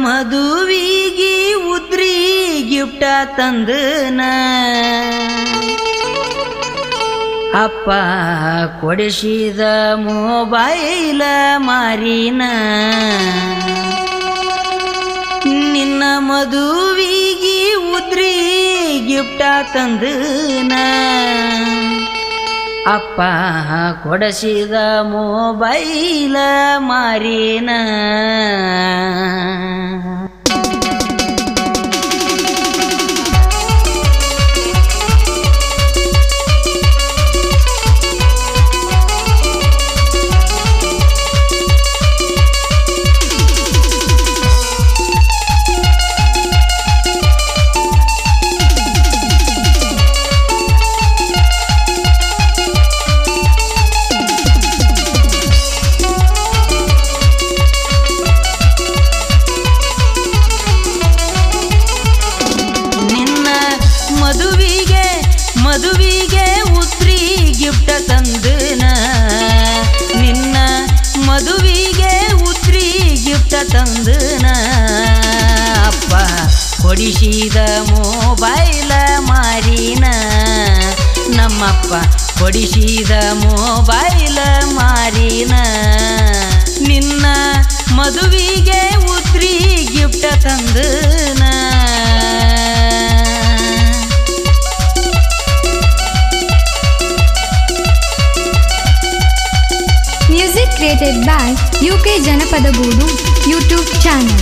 ಮದುವಿಗಿ ಉದ್ರಿ ಗಿಫ್ಟ ತಂದನ ಅಪ್ಪ ಕೊಡಿಸಿದ ಮೊಬೈಲ ಮಾರಿನ ನಿನ್ನ ಮದುವಿಗಿ ಉದ್ರಿ ಗಿಫ್ಟ ತಂದನ ಅಪ್ಪ ಕೊಡಿಸಿದ ಮೊಬೈಲ ಮಾರಿನ ನಿನ್ನ ಮದುವಿಗೆ ಮದುವಿಗೆ ಉತ್ರಿ ಗಿಫ್ಟ ತಂದನ ನಿನ್ನ ಮದುವಿಗೆ ಉತ್ರಿ ಗಿಫ್ಟ ತಂದನ ಅಪ್ಪ ಕೊಡಿಸಿದ ಮೊಬೈಲ ಮಾರಿನ ನಮ್ಮಪ್ಪ ಕೊಡಿಸಿದ ಮೊಬೈಲ ಮಾರಿನ ನಿನ್ನ ಮದುವಿಗೆ ಉತ್ರಿ ಗಿಫ್ಟ ತಂದನ Music created by UK Janapada Guru YouTube channel.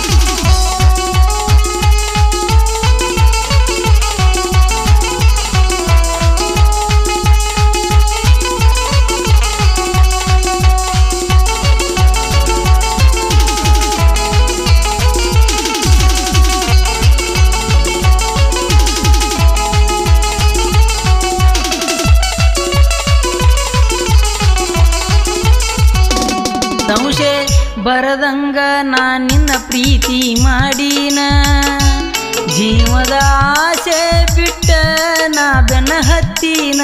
ಸಂಶಯ ಬರದಂಗ ನಾ ನಿನ್ನ ಪ್ರೀತಿ ಮಾಡಿನ ಜೀವದ ಆಸೆ ಬಿಟ್ಟ ನಾ ಬೆನ್ನ ಹತ್ತಿನ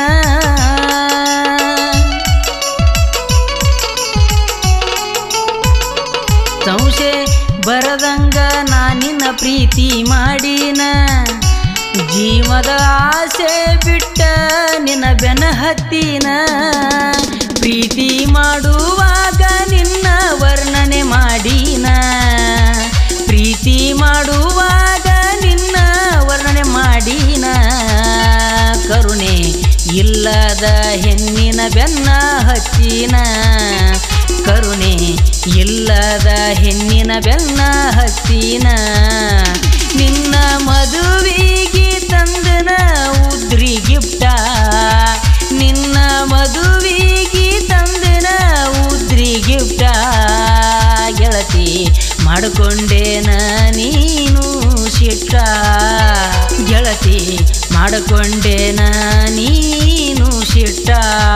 ಸಂಶಯ ಬರದಂಗ ನಾ ನಿನ್ನ ಪ್ರೀತಿ ಮಾಡಿನ ಜೀವದ ಆಸೆ ಬಿಟ್ಟ ನಿನ್ನ ಬೆನ್ನ ಹತ್ತಿನ ಪ್ರೀತಿ ಮಾಡುವಾಗ ನಿನ್ನ ವರ್ಣನೆ ಮಾಡಿನ ಪ್ರೀತಿ ಮಾಡುವಾಗ ನಿನ್ನ ವರ್ಣನೆ ಮಾಡಿನ ಕರುಣೆ ಇಲ್ಲದ ಹೆಣ್ಣಿನ ಬೆನ್ನ ಹಚ್ಚಿನ ಕರುಣೆ ಇಲ್ಲದ ಹೆಣ್ಣಿನ ಬೆನ್ನ ಹಚ್ಚಿನ ನಿನ್ನ ಮದುವೆಗೆ ತಂದನ ಉದ್ರಿ ಗಿಫ್ಟ ನಿನ್ನ ಮದುವೆಗೆ ತಂದನ ಉದ್ರಿ ಗಿಫ್ಟ ಗೆಳತಿ ಮಾಡಿಕೊಂಡೇನ ನೀನು ಶಿಟ್ಟ ಗೆಳತಿ ಮಾಡಿಕೊಂಡೇನ ನೀನು ಶಿಟ್ಟ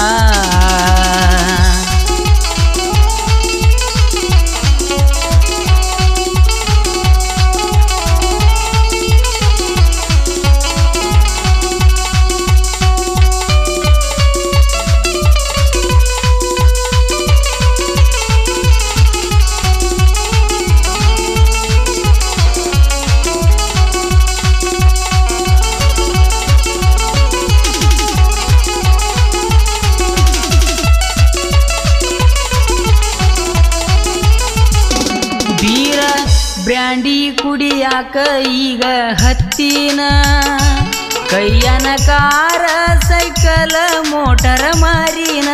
ಬೀರ ಬ್ರ್ಯಾಂಡಿ ಕುಡಿಯಾಕ ಈಗ ಹತ್ತಿನ ಕೈಯನ ಕಾರ ಸೈಕಲ್ ಮೋಟರ ಮಾರಿನ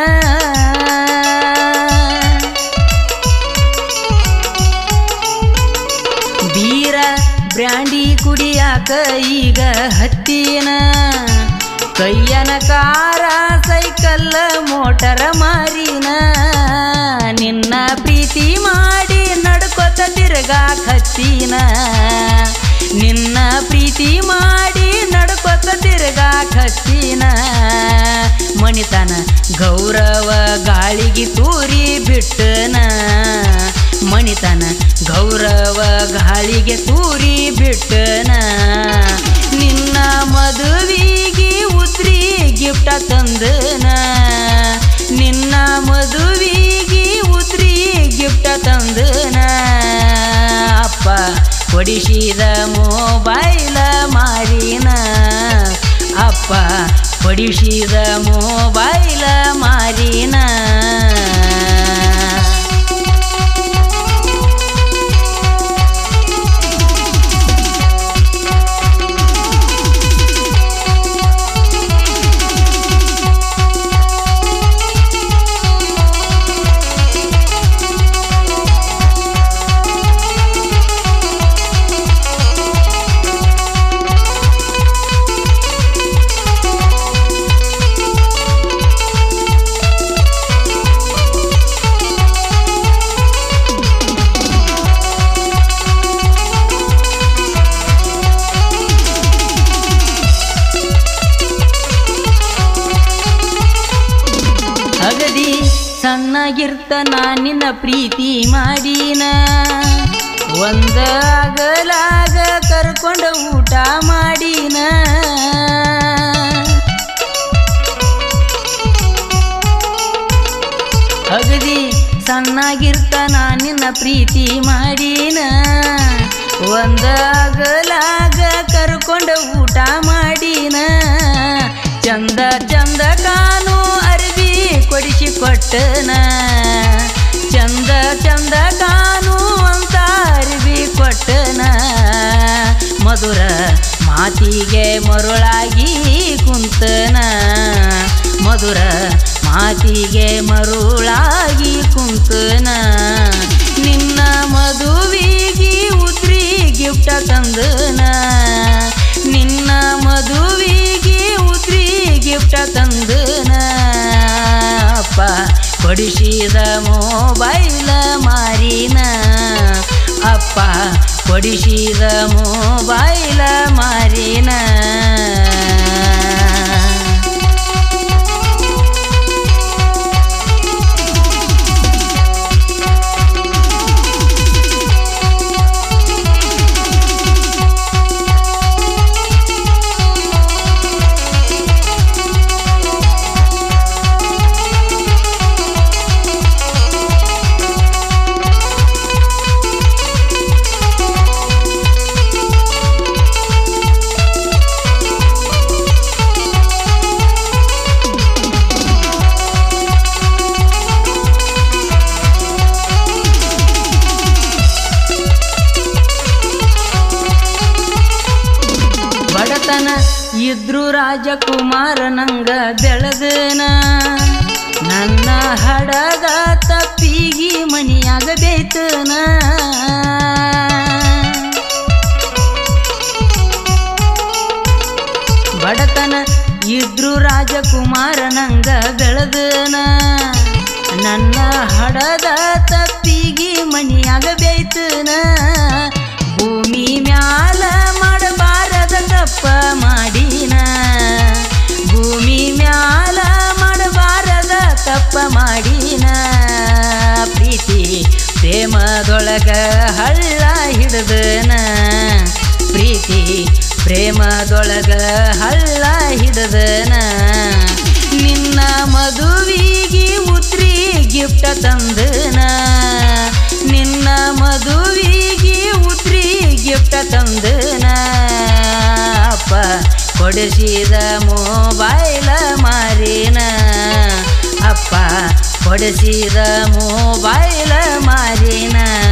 ಬೀರ ಬ್ರ್ಯಾಂಡಿ ಕುಡಿಯಾಕ ಈಗ ಹತ್ತಿನ ಕೈಯನ ಕಾರ ಸೈಕಲ್ ಮೋಟರ ಮಾರಿನ ನಿನ್ನ ಪ್ರೀತಿ ಮಾಡಿ ನಡ್ಕೊತ ತಿರ್ಗಾಕ ಹಚ್ಚಿನ ನಿನ್ನ ಪ್ರೀತಿ ಮಾಡಿ ನಡ್ಕೊತ ತಿರ್ಗಾಕ ಹಚ್ಚಿನ ಮಣಿತನ ಗೌರವ ಗಾಳಿಗೆ ತೂರಿ ಬಿಟ್ಟನ ಮಣಿತನ ಗೌರವ ಗಾಳಿಗೆ ತೂರಿ ಬಿಟ್ಟನ ನಿನ್ನ ಮದುವಿಗೆ ಉತ್ರಿ ಗಿಫ್ಟ ತಂದನ ನಿನ್ನ ಮದುವಿಗೆ ಉತ್ರಿ ಗಿಫ್ಟ ತಂದನ ಅಪ್ಪ ಕೊಡಿಸಿದ ಮೊಬೈಲ ಮಾರಿನ ಅಪ್ಪ ಕೊಡಿಸಿದ ಮೊಬೈಲ ಮಾರಿನ ಅಗದಿ ಸಣ್ಣಗಿರ್ತ ನಿನ್ನ ಪ್ರೀತಿ ಮಾಡಿನ ಒಂದ ಅಗಲಾಗ ಕರ್ಕೊಂಡ ಊಟ ಮಾಡಿನ ಅಗದಿ ಸಣ್ಣಗಿರ್ತ ನಿನ್ನ ಪ್ರೀತಿ ಮಾಡಿನ ಒಂದ ಅಗಲಾಗ ಕರ್ಕೊಂಡ ಊಟ ಮಾಡಿನ ಚಂದ ಚಂದ ಕಾನು ಅರ್ಬಿ ಕೊಡಿಸಿ ಕೊಟ್ಟನ ಚಂದ ಚಂದ ಕಾನು ಅಂತ ಅರ್ಬಿ ಕೊಟ್ಟನ ಮಧುರ ಮಾತಿಗೆ ಮರುಳಾಗಿ ಕುಂತನ ಮಧುರ ಮಾತಿಗೆ ಮರುಳಾಗಿ ಕುಂತನ ನಿನ್ನ ಮದುವಿಗೆ ಉದ್ರಿ ಗಿಫ್ಟ ತಂದನ ನಿನ್ನ ಮದುವಿಗೆ ಉದ್ರಿ ಗಿಫ್ಟ ತಂದನ ಅಪ್ಪ ಕೊಡಿಸಿದ ಮೊಬೈಲ ಮಾರಿನ ಅಪ್ಪ ಕೊಡಿಸಿದ ಮೊಬೈಲ ಮಾರಿನ ಬಡತನ ಇದ್ರು ರಾಜಕುಮಾರ ನಂಗ ಬೆಳೆದನ ನನ್ನ ಹಡದ ತಪ್ಪಿಗಿ ಮನಿಯಾಗ ಬೇತನ ಬಡತನ ಇದ್ರು ರಾಜಕುಮಾರ ನಂಗ ಬೆಳೆದನ ನನ್ನ ಹಡದ ತಪ್ಪಿಗಿ ಮನಿಯಾಗ ಬೇಯ್ತನ ಭೂಮಿ ಮ್ಯಾಲ ಮಾಡಬಾರದ ತಪ್ಪ ಮಾಡಿನ ಭೂಮಿ ಮ್ಯಾಲ ಮಾಡಬಾರದ ತಪ್ಪ ಮಾಡಿನ ಪ್ರೀತಿ ಪ್ರೇಮದೊಳಗ ಹಳ್ಳ ಹಿಡ್ದನ ಪ್ರೀತಿ ಪ್ರೇಮದೊಳಗ ಹಳ್ಳ ಹಿಡ್ದನ ನಿನ್ನ ಮದುವಿಗೆ ಉತ್ರಿ ಗಿಫ್ಟ ತಂದನ ನಿನ್ನ ಮದುವಿಗೆ ಉತ್ರಿ ಗಿಫ್ಟ ತಂದನ ಅಪ್ಪ ಕೊಡಿಸಿದ ಮೊಬೈಲ ಮಾರಿನ ಅಪ್ಪ ಕೊಡಿಸಿದ ಮೊಬೈಲ ಮಾರಿನ